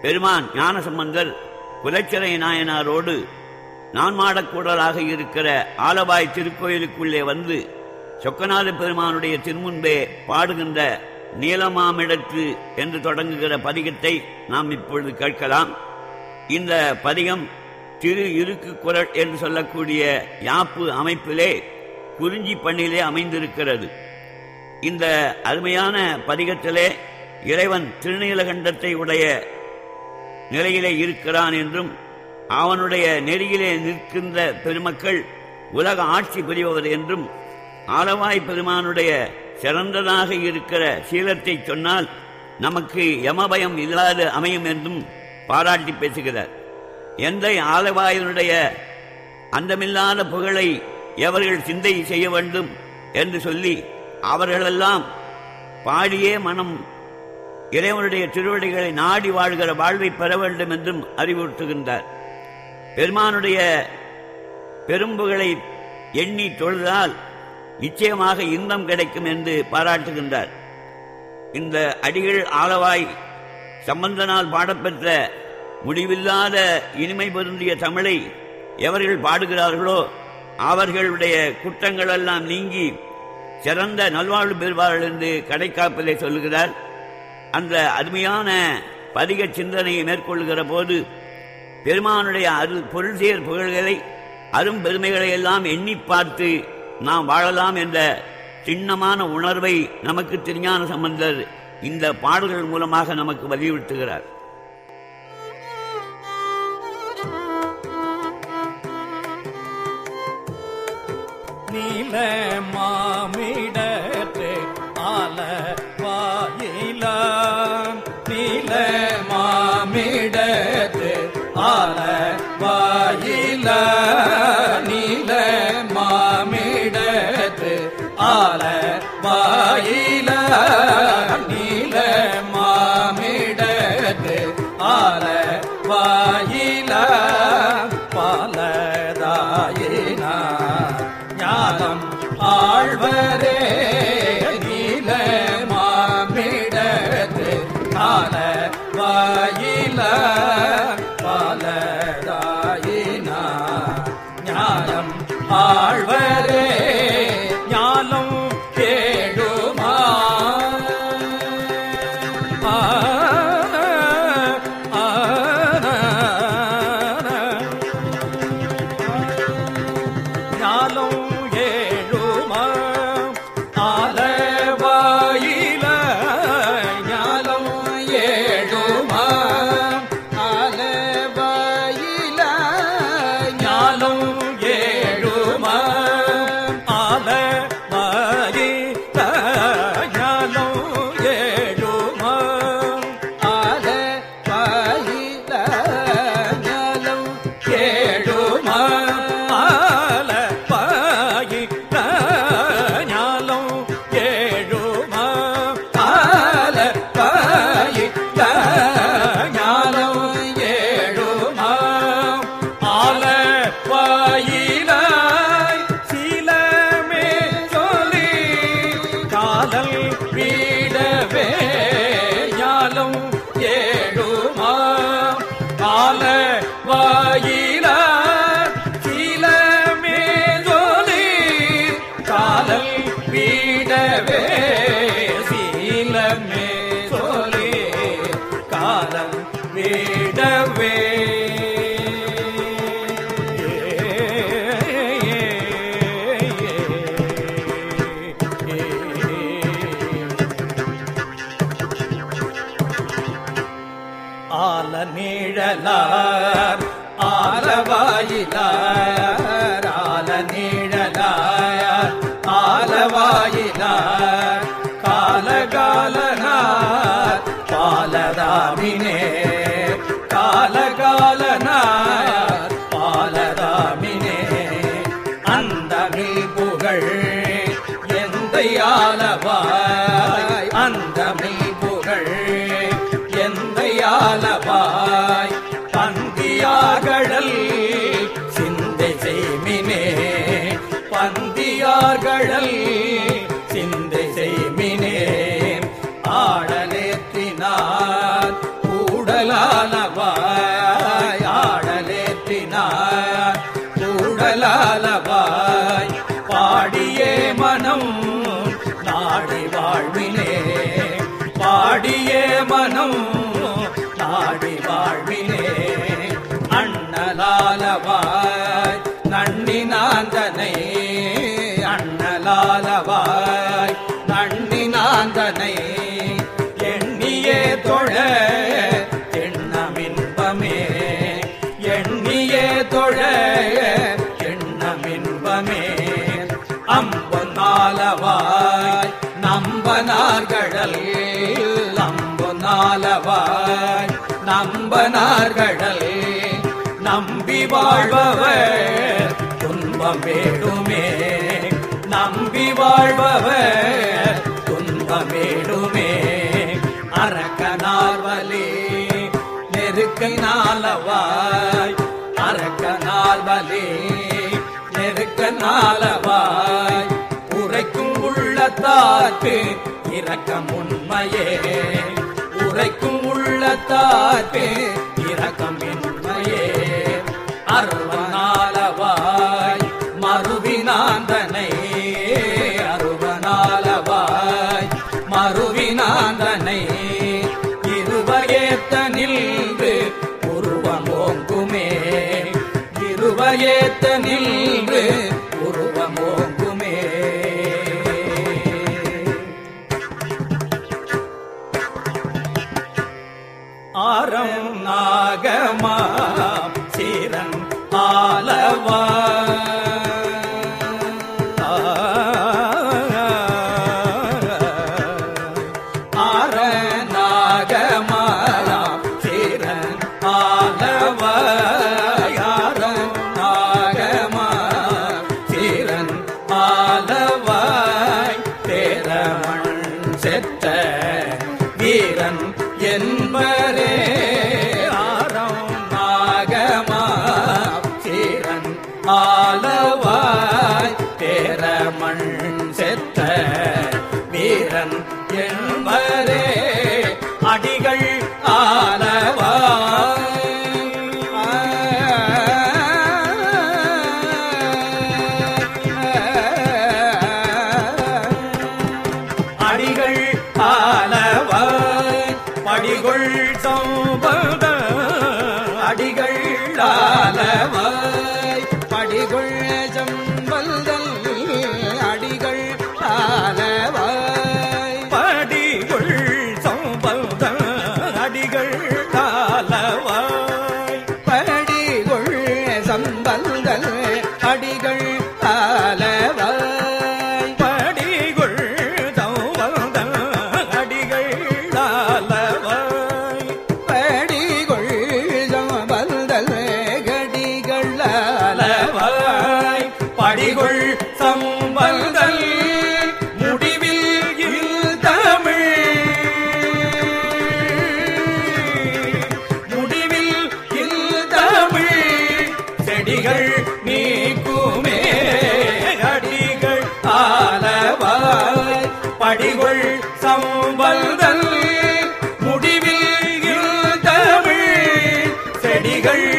பெருமான் ஞானசம்பந்தர் குலச்சிறை நாயனாரோடு நான்மாடக்கூடலாக இருக்கிற ஆலவாய் திருக்கோயிலுக்குள்ளே வந்து சொக்கநாத பெருமானுடைய திருமுன்பே பாடுகின்ற நீலமாமிடத்து என்று தொடங்குகிற பதிகத்தை நாம் இப்பொழுது கேட்கலாம் இந்த பதிகம் திரு இருக்கு குரல் என்று சொல்லக்கூடிய யாப்பு அமைப்பிலே குறிஞ்சி பண்ணிலே அமைந்திருக்கிறது இந்த அருமையான பதிகத்திலே இறைவன் திருநீலகண்டத்தை உடைய நிலையிலே இருக்கிறான் என்றும் அவனுடைய நெறியிலே நிற்கின்ற பெருமக்கள் உலக ஆட்சி புரிபவர் என்றும் ஆலவாய் பெருமானுடைய சிறந்ததாக இருக்கிற சீலத்தை சொன்னால் நமக்கு யமபயம் இல்லாத அமையும் என்றும் பாராட்டி பேசுகிறார் எந்த ஆலவாயினுடைய அந்தமில்லாத புகழை எவர்கள் சிந்தை செய்ய வேண்டும் என்று சொல்லி அவர்களெல்லாம் பாடியே மனம் இறைவனுடைய திருவடிகளை நாடி வாழ்கிற வாழ்வை பெற வேண்டும் என்றும் அறிவுறுத்துகின்றார் பெருமானுடைய பெரும்புகளை எண்ணி தொழுதால் நிச்சயமாக இன்பம் கிடைக்கும் என்று பாராட்டுகின்றார் இந்த அடிகள் ஆளவாய் சம்பந்தனால் பாடப்பெற்ற முடிவில்லாத இனிமை பொருந்திய தமிழை எவர்கள் பாடுகிறார்களோ அவர்களுடைய குற்றங்கள் எல்லாம் நீங்கி சிறந்த நல்வாழ்வு பெறுவார்கள் என்று கடைக்காப்பிலே சொல்லுகிறார் அந்த அருமையான பதிக சிந்தனையை மேற்கொள்கிற போது பெருமானுடைய அரு பொருள் சேர் புகழ்களை அரும் பெருமைகளை எல்லாம் எண்ணி பார்த்து நாம் வாழலாம் என்ற சின்னமான உணர்வை நமக்கு திருஞான சம்பந்தர் இந்த பாடல்கள் மூலமாக நமக்கு வலியுறுத்துகிறார் நீல மாமிடத்து ஆல வாயில நீல மாமிடத்து ஆல வாயில நீல மாமிடத்து ஆல வாயில நீல மாமிடத்து ஆல வாயில பாலதாயினா ஞானம் ஆழ்வரே நீல மாமிடத்து கால வாயில பாலதாயினா ஞானம் ஆழ்வரே ஞானம் கேடுமா ஆ ஆ ஞானம் ஏழுமா ஆலவாயில ஞானம் ஏழுமா ஆலவாயில ஞானம் ஏழுமா ஆலவாயில ஞானம் ஏழுமா ஆலவாயில ஞானம் கேடுமா ஆல பாயிட்ட ஞாலம் ஏழுமா ஆல பாயிட்ட ஞாலம் ஏழுமா ஆல பாயில சீலமே சொல்லி காதல் வீடவே ஞாலம் ஏழுமா கால வாயில சீலமே சொல்லி காதல் வீடவே சீலமே சொல்லி காதல் வீடவே ஆல நீழலார் ஆலவாயிலார் ஆல நீழலார் ஆலவாயிலார் காலகாலனார் பாலதாமினே காலகாலனார் பாலதாமினே அந்தமில் புகழ் எந்தையாலவாய் அந்தமில் புகழ் எந்தையாலவாய் பந்தியாகழல் சிந்தை செய்மினே பந்தியாகழல் சிந்தை செய்மினே ஆடலேற்றினார் கூடலான மனம் நாடி வாழ்வினே அண்ணலாலவாய் நன்னினாந்தனை அண்ணலாலவாய் நன்னினாந்தனை எண்ணியே தொழ எண்ணமின்பமே எண்ணியே தொழ எண்ணமின்பமே அம்பொன்னாலவாய் நம்பனார்கடல் அம்பொன்னாலவாய் நம்பனார்கடல் நம்பி வாழ்பவர் துன்பம் வேடுமே நம்பி வாழ்பவர் துன்பம் வேடுமே அரக்கனார்வலே நெருக்கை நாளவாய் அரக்கனார்வலே நெருக்க நாளவாய் உரைக்கும் உள்ளத்தார்க்கு இரக்கம் உண்மையே உரைக்கும் உள்ளத்தார்க்கு இரக்கம் உண்மையே அருவனாலவாய் மறுவினாந்தனை அருவனாலவாய் மறுவினாந்தனை இருவகேத்த நின்று உருவமோங்குமே இருவகேத்த நின்று உருவமோங்குமே ஆரம் நாகமா சீரன் ஆலவா ஆர நாகமா சீரன் ஆலவா யார நாகமா சீரன் ஆலவாய் தேரமண் செத்த வீரன் என்பரே ஆரம் நாகமா சீரன் ஆலவாய் தேரமண் செத்த வீரன் என்பரே அடிகள் ஆலவாய் அடிகள் ஆலவாய் படிகொள் சம்பத அடிகள் ஆலவாய் படிகொள் சம்பல்தல் அடிகள் ஆலவாய் படிகொள் சம்பல்த அடிகள் ஆலவாய் படிகொள் சம்பல்தல் அடிகள் ஆலவாய் படிகொள் சம்பல்த அடிகள் ஆலவாய் படிகொள் சம்பல்தல் கடிகள் ஆலவாய் படிகொள் சம்பல்தல் முடிவில் இல் தமிழ் முடிவில் இல் தமிழ் செடிகள் நீக்குமே அடிகள் ஆலவாய் படிகொள் சம்பல்தல் முடிவில் இல் தமிழ் செடிகள்